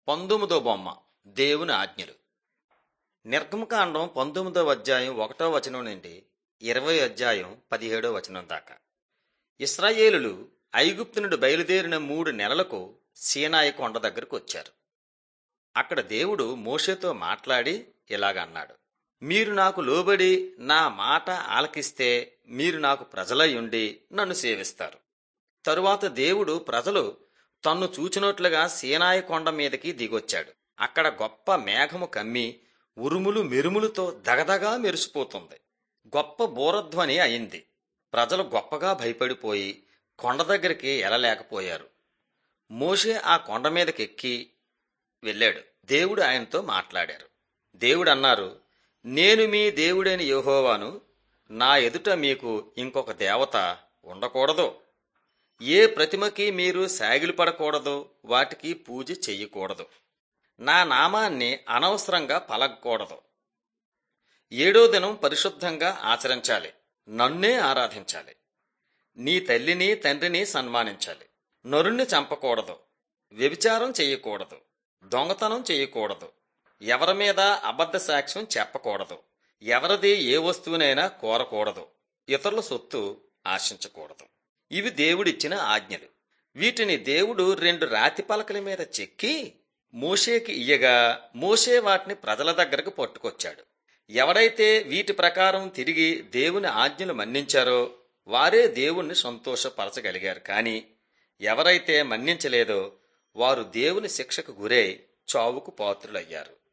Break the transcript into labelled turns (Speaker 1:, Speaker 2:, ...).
Speaker 1: పంతొమ్మిదో బొమ్మ దేవుని ఆజ్ఞలు నిర్గమకాండం పంతొమ్మిదో అధ్యాయం ఒకటో వచనం నుండి ఇరవై అధ్యాయం పదిహేడో వచనం దాకా ఇస్రాయేలులు ఐగుప్తు నుండి బయలుదేరిన మూడు నెలలకు సీనాయి కొండ దగ్గరకు వచ్చారు అక్కడ దేవుడు మోషేతో మాట్లాడి ఇలాగన్నాడు మీరు నాకు లోబడి నా మాట ఆలకిస్తే మీరు నాకు ప్రజలై ఉండి నన్ను సేవిస్తారు తరువాత దేవుడు ప్రజలు తన్ను చూచినట్లుగా సీనాయి కొండ మీదకి దిగొచ్చాడు అక్కడ గొప్ప మేఘము కమ్మి ఉరుములు మెరుములతో దగదగా మెరిసిపోతుంది గొప్ప బోరధ్వని అయింది ప్రజలు గొప్పగా భయపడిపోయి కొండ దగ్గరికి ఎలలేకపోయారు మోషే ఆ కొండ మీదకెక్కి వెళ్ళాడు దేవుడు ఆయనతో మాట్లాడారు దేవుడు అన్నారు నేను మీ దేవుడైన యెహోవాను నా ఎదుట మీకు ఇంకొక దేవత ఉండకూడదు ఏ ప్రతిమకి మీరు సాగిలిపడకూడదు వాటికి పూజ చెయ్యకూడదు నా నామాన్ని అనవసరంగా పలకూడదు ఏడో దినం పరిశుద్ధంగా ఆచరించాలి నన్నే ఆరాధించాలి నీ తల్లిని తండ్రిని సన్మానించాలి నరుణ్ణి చంపకూడదు వ్యభిచారం చేయకూడదు దొంగతనం చేయకూడదు ఎవరి మీద అబద్ధ సాక్ష్యం చెప్పకూడదు ఎవరిది ఏ వస్తువునైనా కోరకూడదు ఇతరుల సొత్తు ఆశించకూడదు ఇవి దేవుడిచ్చిన ఆజ్ఞలు వీటిని దేవుడు రెండు రాతి పలకల మీద చెక్కి మోషేకి ఇయ్యగా మోషే వాటిని ప్రజల దగ్గరకు పట్టుకొచ్చాడు ఎవరైతే వీటి ప్రకారం తిరిగి దేవుని ఆజ్ఞలు మన్నించారో వారే దేవుణ్ణి సంతోషపరచగలిగారు కానీ ఎవరైతే మన్నించలేదో వారు దేవుని శిక్షకు గురై చావుకు పాత్రులయ్యారు